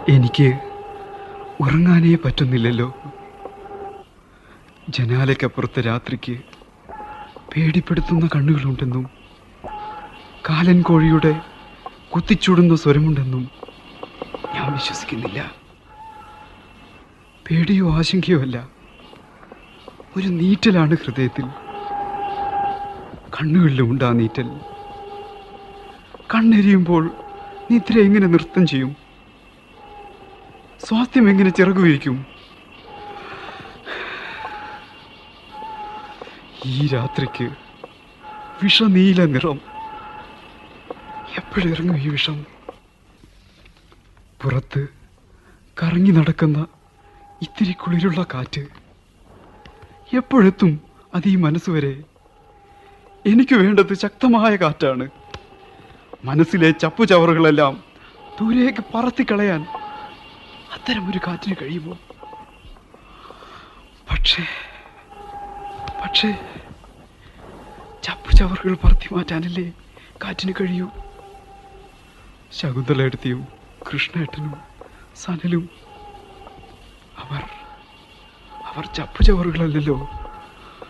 എനിക്ക് ഉറങ്ങാനേ പറ്റുന്നില്ലല്ലോ ജനാലയ്ക്കപ്പുറത്തെ രാത്രിക്ക് പേടിപ്പെടുത്തുന്ന കണ്ണുകളുണ്ടെന്നും കാലൻ കോഴിയുടെ കുത്തിച്ചൂടുന്ന സ്വരമുണ്ടെന്നും ഞാൻ വിശ്വസിക്കുന്നില്ല പേടിയോ ആശങ്കയോ അല്ല ഒരു നീറ്റലാണ് ഹൃദയത്തിൽ കണ്ണുകളിലും ഉണ്ട് ആ നീറ്റൽ കണ്ണെരിയുമ്പോൾ നിദ്ര എങ്ങനെ നൃത്തം ചെയ്യും സ്വാസ്ഥ്യം എങ്ങനെ ചിറകു വിരിക്കും ഈ രാത്രിക്ക് വിഷനീല നിറം എപ്പോഴിറങ്ങും ഈ വിഷം പുറത്ത് കറങ്ങി നടക്കുന്ന ഇത്തിരി കുളിരുള്ള കാറ്റ് എപ്പോഴെത്തും അത് ഈ മനസ്സുവരെ എനിക്ക് വേണ്ടത് ശക്തമായ കാറ്റാണ് മനസ്സിലെ ചപ്പുചവറുകളെല്ലാം ദൂരേക്ക് പറത്തിക്കളയാൻ അത്തരമൊരു കാറ്റിന് കഴിയുമോ പക്ഷേ പക്ഷേ ചപ്പുചവറുകൾ പറത്തി മാറ്റാനല്ലേ കാറ്റിന് കഴിയൂ ശകുന്തളയെടുത്തിയും കൃഷ്ണേട്ടനും സനലും അവർ അവർ ചപ്പുചവറുകളല്ലല്ലോ